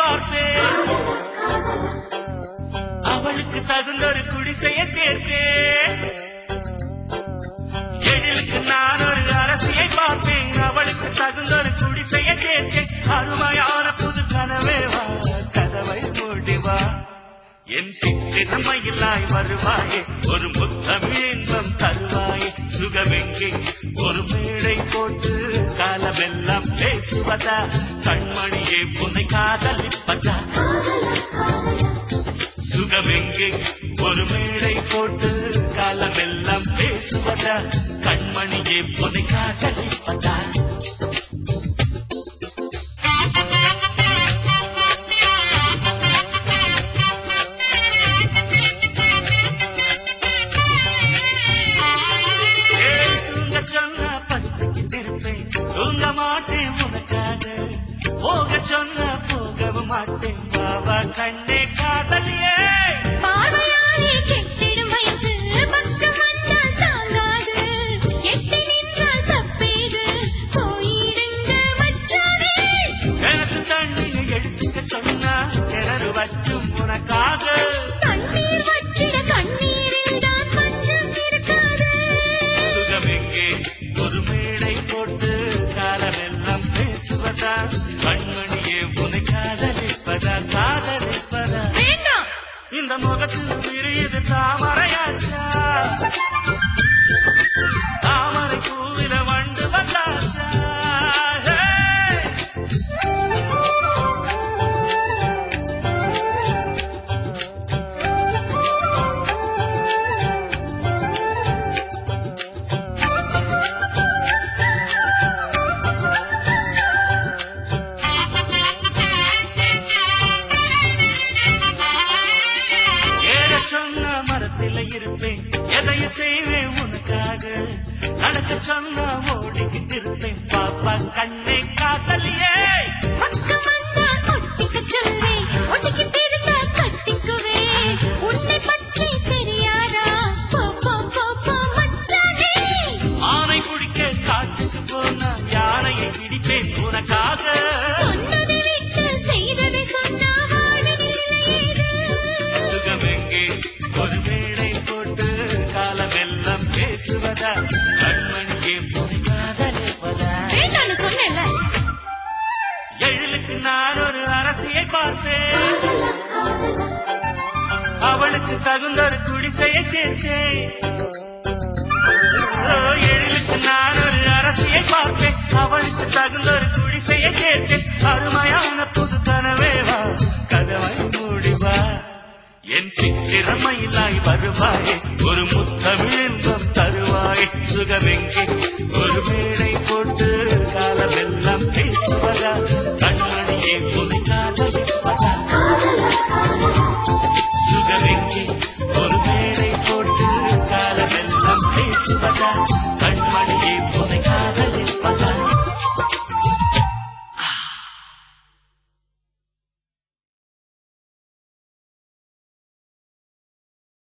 பார்ப்பேன் அவளுக்கு தகுந்த ஒரு குடிசைய சேர்த்தேன் எழிலுக்கு நான் ஒரு அரசியை பார்ப்பேன் அவளுக்கு தகுந்த ஒரு குடிசைய சேர்த்தேன் அருமையான புது கனவே வா கதவை மூடிவா என் சித்திரமையிலாய் வருவாயே ஒரு முத்தமிழ் இன்பம் தருவாயே சுகமெங்கே ஒரு மேடை போட்டு காலமெல்லாம் பேசுவதா கண்மணியே புனை காதலிப்பதா சுகமெங்கே ஒரு மேடை போட்டு காலமெல்லாம் பேசுவதா கண்மணியே புனை காதலிப்பதா ஏய், தூங்க சொன்னா படுத்துக்கிட்டு இருப்பேன் தூங்க மாட்டேன் உனக்காக போக சொன்னா போகவும் மாட்டேன் பாபா கண்ணே காதலியே பார்வையாலே கெட்டிடும் வயசு பக்கம் வந்தால் தாங்காது எட்டி நின்றால் தப்பேது போயிடுங்க மச்சானே எனக்கு தண்ணியை எடுத்துக்க சொன்னா கிணறு வச்சும் உனக்காக தண்ணீர் வற்றிட கண்ணீரில் தான் பஞ்சம் இருக்காது சுகமெங்கே ஒரு மேடை போட்டு காலமெல்லாம் பேசுவதா கண்மணியே உனை காதலிப்பதா காதலிப்பதா வேண்டாம் இந்த முகத்தில் விரியுது தாமரையாச்சா தாமரை பூவில வண்டு வந்தாச்சா ஹே! ஏற சொன்ன மரத்தில இருப்பேன் எதையும் செய்வேன் உனக்காக நடக்க சொன்னா ஓடிக்கிட்டு இருப்பேன் பாப்பா கண்ணே காதலியே பக்கம் வந்தால் ஒட்டிக்க சொல்வேன் ஒட்டிக்கிட்டு இருந்தா கட்டிக்குவே உன்னை பற்றி தெரியாதா போ போ போ போ மச்சானே ஆனை பிடிக்க காட்டுக்கு போனா யானையை பிடிப்பேன் உனக்காக சொன்னதை விட்டு செய்ததை சொன்னா வாழவில்லையேது சுகமெங்கே ஒரு மேடை போட்டு காலமெல்லாம் பேசுவதா கண்மணியே போய் காதலிப்பதா வேண்டாம்னு சொன்னேன்ல எழிலுக்கு நான் ஒரு அரசியை பார்த்தேன் அவளுக்கு தகுந்த ஒரு குடிசையை சேர்த்தேன் ஓ, எழிலுக்கு நான் ஒரு அரசியை பார்த்தேன் அவளுக்கு தகுந்த ஒரு குடிசையை சேர்த்தேன் அருமையான புது கனவே வா கதவை மூடிவா என் சித்திரமையிலாய் வருவாயே ஒரு முத்தமிழ் இன்பம் தருவாயே சுகமெங்கே ஒரு மேடை போட்டு காலமெல்லாம் பேசுவதா கண்மணியே புதை